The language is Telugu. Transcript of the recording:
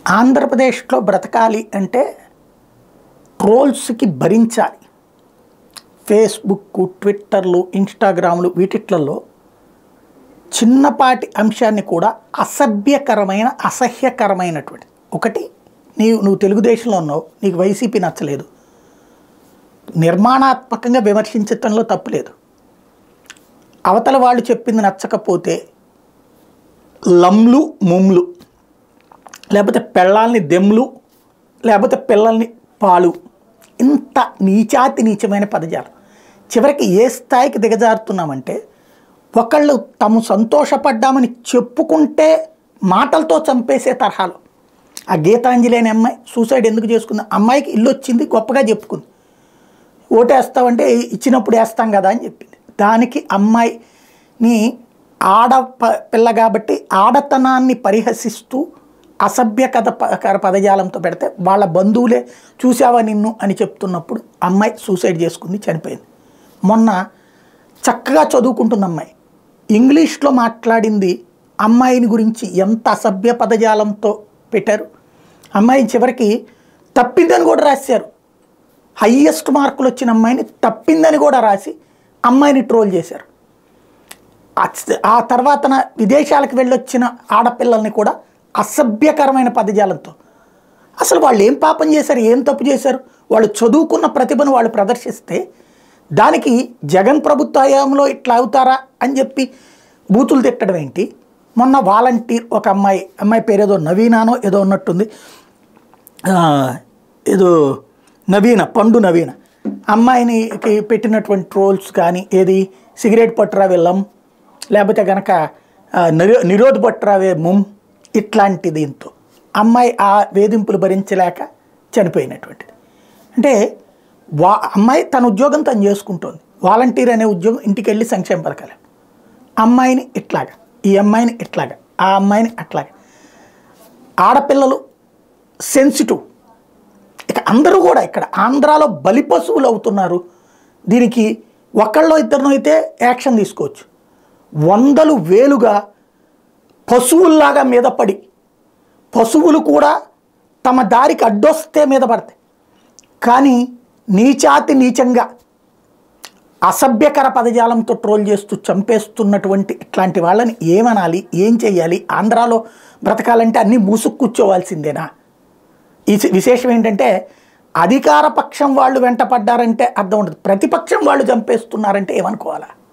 ఆంధ్రప్రదేశ్లో బ్రతకాలి అంటే ట్రోల్స్కి భరించాలి ఫేస్బుక్ ట్విట్టర్లు ఇన్స్టాగ్రాములు వీటిట్లలో చిన్నపాటి అంశాన్ని కూడా అసభ్యకరమైన అసహ్యకరమైనటువంటి ఒకటి నీవు నువ్వు తెలుగుదేశంలో ఉన్నావు నీకు వైసీపీ నచ్చలేదు నిర్మాణాత్మకంగా విమర్శించటంలో తప్పులేదు అవతల వాళ్ళు చెప్పింది నచ్చకపోతే లమ్లు ముమ్లు లేకపోతే పెళ్ళాలని దెమ్లు లేకపోతే పిల్లల్ని పాలు ఇంత నీచాతి నీచమైన పదజాలం చివరికి ఏ స్థాయికి దిగజారుతున్నామంటే ఒకళ్ళు తాము సంతోషపడ్డామని చెప్పుకుంటే మాటలతో చంపేసే తరహాలో ఆ గీతాంజలి అనే అమ్మాయి సూసైడ్ ఎందుకు చేసుకుంది అమ్మాయికి ఇల్లు వచ్చింది గొప్పగా చెప్పుకుంది ఓటేస్తావంటే ఇచ్చినప్పుడు వేస్తాం కదా అని చెప్పింది దానికి అమ్మాయిని ఆడ ప- పిల్ల కాబట్టి ఆడతనాన్ని పరిహసిస్తూ అసభ్యకథ ప- పదజాలంతో పెడితే వాళ్ళ బంధువులే చూసావా నిన్ను అని చెప్తున్నప్పుడు అమ్మాయి సూసైడ్ చేసుకుంది చనిపోయింది మొన్న చక్కగా చదువుకుంటున్న అమ్మాయి ఇంగ్లీష్లో మాట్లాడింది అమ్మాయిని గురించి ఎంత అసభ్య పదజాలంతో పెట్టారు అమ్మాయి చివరికి తప్పిందని కూడా రాశారు హయ్యెస్ట్ మార్కులు వచ్చిన అమ్మాయిని తప్పిందని కూడా రాసి అమ్మాయిని ట్రోల్ చేశారు ఆ- ఆ తర్వాతన విదేశాలకు వెళ్ళొచ్చిన ఆడపిల్లల్ని కూడా అసభ్యకరమైన పదజాలంతో అసలు వాళ్ళు ఏం పాపం చేశారు ఏం తప్పు చేశారు వాళ్ళు చదువుకున్న ప్రతిభను వాళ్ళు ప్రదర్శిస్తే దానికి జగన్ ప్రభుత్వ హయాంలో ఇట్లా అవుతారా అని చెప్పి బూతులు తిట్టడం ఏంటి మొన్న వాలంటీర్ ఒక అమ్మాయి అమ్మాయి పేరు ఏదో నవీనానో ఏదో ఉన్నట్టుంది ఆ, ఏదో నవీన పండు నవీన అమ్మాయినికి పెట్టినటువంటి ట్రోల్స్ కానీ ఏది సిగరెట్ పట్టురా వెళ్ళం లేకపోతే కనుక నిరో నిరోధ పట్టురావే ముమ్ ఇట్లాంటి దీంతో అమ్మాయి ఆ వేధింపులు భరించలేక చనిపోయినటువంటిది అంటే వా అమ్మాయి తన ఉద్యోగం తను చేసుకుంటోంది వాలంటీర్ అనే ఉద్యోగం ఇంటికి వెళ్ళి సంక్షేమ పథకాలు అమ్మాయిని ఇట్లాగా ఈ అమ్మాయిని ఇట్లాగా ఆ అమ్మాయిని అట్లాగా ఆడపిల్లలు సెన్సిటివ్ ఇక అందరూ కూడా ఇక్కడ ఆంధ్రాలో బలి పశువులు అవుతున్నారు దీనికి ఒకళ్ళో ఇద్దరినో అయితే యాక్షన్ తీసుకోవచ్చు వందలు వేలుగా పశువుల్లాగా మీద పడి పశువులు కూడా తమ దారికి అడ్డొస్తే మీద పడతాయి కానీ నీచాతి నీచంగా అసభ్యకర పదజాలంతో ట్రోల్ చేస్తూ చంపేస్తున్నటువంటి ఇట్లాంటి వాళ్ళని ఏమనాలి ఏం చేయాలి ఆంధ్రాలో బ్రతకాలంటే అన్నీ మూసుకు కూర్చోవాల్సిందేనా ఈ సి- విశేషం ఏంటంటే అధికార పక్షం వాళ్ళు వెంట పడ్డారంటే అర్థం ఉండదు ప్రతిపక్షం వాళ్ళు చంపేస్తున్నారంటే ఏమనుకోవాలా